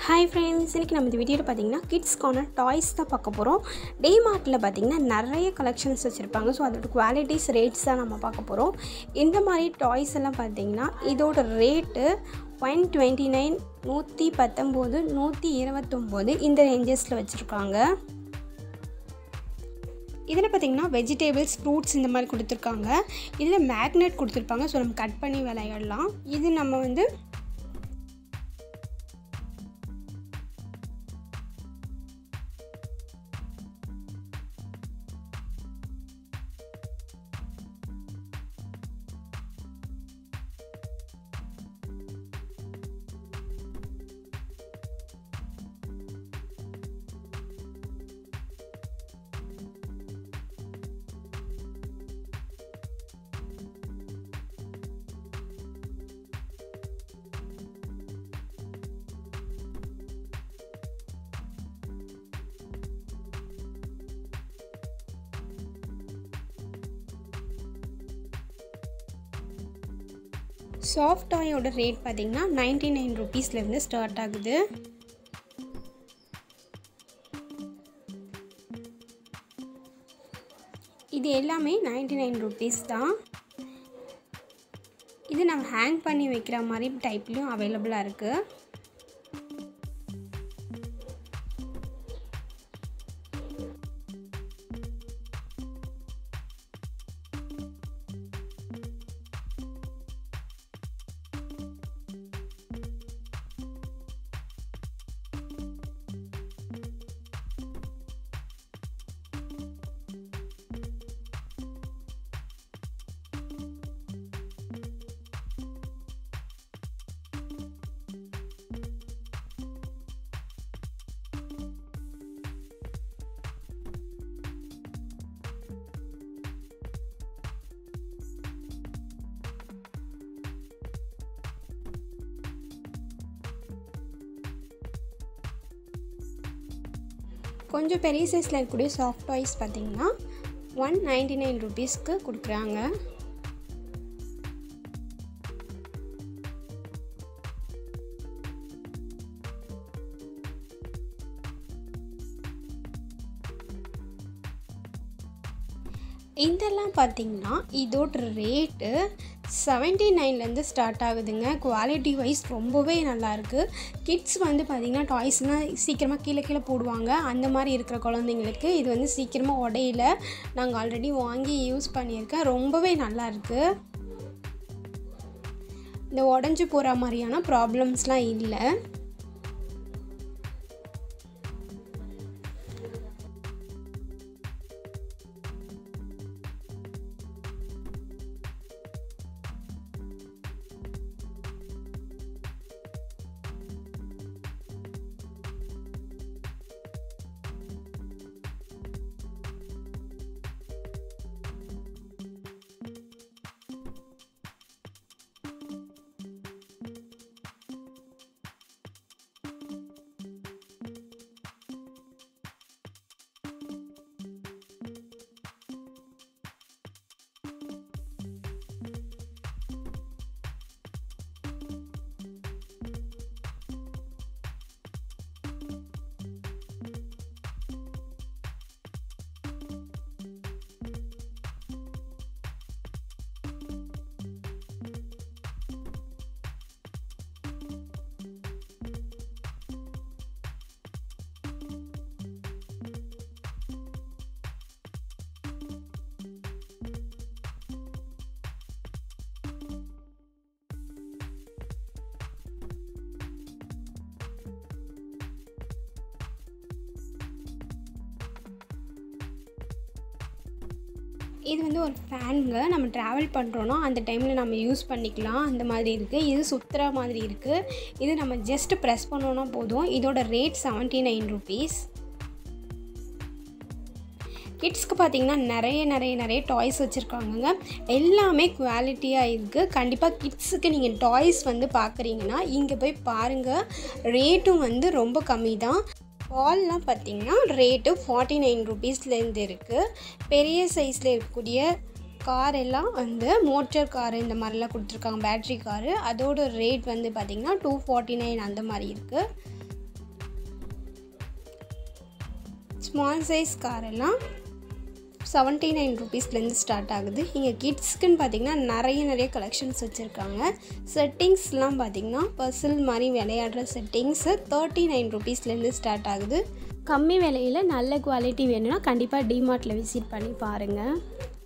hi friends இன்றைக்கி நம்ம இந்த வீடியோவில் பார்த்தீங்கன்னா கிட்ஸ்க்கான டாய்ஸ் தான் பார்க்க போகிறோம் டே மார்ட்டில் பார்த்தீங்கன்னா நிறைய கலெக்ஷன்ஸ் வச்சுருப்பாங்க ஸோ அதோட குவாலிட்டிஸ் ரேட்ஸ் தான் நம்ம பார்க்க போகிறோம் இந்த மாதிரி டாய்ஸ் எல்லாம் பார்த்தீங்கன்னா இதோட ரேட்டு ஒன் டுவெண்ட்டி நைன் நூற்றி பத்தொம்போது நூற்றி இருபத்தொம்போது இந்த ரேஞ்சஸில் வச்சுருக்காங்க இதில் பார்த்தீங்கன்னா வெஜிடபிள்ஸ் ஃப்ரூட்ஸ் இந்த மாதிரி கொடுத்துருக்காங்க இதில் மேக்னெட் கொடுத்துருப்பாங்க ஸோ நம்ம கட் பண்ணி விளையாடலாம் இது நம்ம வந்து சாஃப்ட் டாயோட ரேட் பார்த்தீங்கன்னா நைன்டி நைன் ருபீஸ்லேருந்து ஸ்டார்ட் ஆகுது இது எல்லாமே நைன்டி நைன் ருபீஸ் தான் இது நம்ம ஹேங் பண்ணி வைக்கிற மாதிரி டைப்லேயும் அவைலபிளாக இருக்குது கொஞ்சம் பெரிய சைஸில் இருக்கக்கூடிய சாஃப்ட் டாய்ஸ் பார்த்தீங்கன்னா ஒன் நைன்டி நைன் ருபீஸ்க்கு கொடுக்குறாங்க இதெல்லாம் பார்த்தீங்கன்னா இதோட ரேட்டு செவன்ட்டி நைன்லேருந்து ஸ்டார்ட் ஆகுதுங்க குவாலிட்டி வைஸ் ரொம்பவே நல்லாயிருக்கு கிட்ஸ் வந்து பார்த்திங்கன்னா டாய்ஸ்னால் சீக்கிரமாக கீழே கீழே போடுவாங்க அந்த மாதிரி இருக்கிற குழந்தைங்களுக்கு இது வந்து சீக்கிரமாக உடையில நாங்கள் ஆல்ரெடி வாங்கி யூஸ் பண்ணியிருக்கேன் ரொம்பவே நல்லாயிருக்கு இந்த உடஞ்சி போகிற மாதிரியான ப்ராப்ளம்ஸ்லாம் இல்லை இது வந்து ஒரு ஃபேனுங்க நம்ம ட்ராவல் பண்ணுறோன்னா அந்த டைமில் நம்ம யூஸ் பண்ணிக்கலாம் அந்த மாதிரி இருக்குது இது சுற்றுற மாதிரி இருக்குது இது நம்ம ஜஸ்ட் ப்ரெஸ் பண்ணோன்னா போதும் இதோட ரேட் செவன்ட்டி நைன் ருபீஸ் கிட்ஸ்க்கு பார்த்தீங்கன்னா நிறைய நிறைய நிறைய டாய்ஸ் வச்சுருக்காங்கங்க எல்லாமே குவாலிட்டியாக இருக்குது கண்டிப்பாக கிட்ஸுக்கு நீங்கள் டாய்ஸ் வந்து பார்க்குறீங்கன்னா இங்கே போய் பாருங்கள் ரேட்டும் வந்து ரொம்ப கம்மி தான் பால்லாம் பார்த்தீங்கன்னா ரேட்டு ஃபார்ட்டி நைன் ருபீஸ்லேருந்து இருக்குது பெரிய சைஸில் இருக்கக்கூடிய கார் எல்லாம் வந்து மோட்டர் கார் இந்த மாதிரிலாம் கொடுத்துருக்காங்க பேட்ரி காரு அதோட ரேட் வந்து பார்த்திங்கன்னா டூ ஃபார்ட்டி நைன் அந்த மாதிரி இருக்குது ஸ்மால் சைஸ் காரெல்லாம் செவன்ட்டி நைன் ருபீஸ்லேருந்து ஸ்டார்ட் ஆகுது இங்கே கிட்ஸ்க்குன்னு பார்த்தீங்கன்னா நிறைய நிறைய கலெக்ஷன்ஸ் வச்சுருக்காங்க செட்டிங்ஸ்லாம் பார்த்தீங்கன்னா பர்சில் மாதிரி விளையாடுற செட்டிங்ஸு தேர்ட்டி நைன் ருபீஸ்லேருந்து ஸ்டார்ட் ஆகுது கம்மி விலையில் நல்ல குவாலிட்டி வேணும்னா கண்டிப்பாக டிமார்ட்டில் விசிட் பண்ணி பாருங்கள்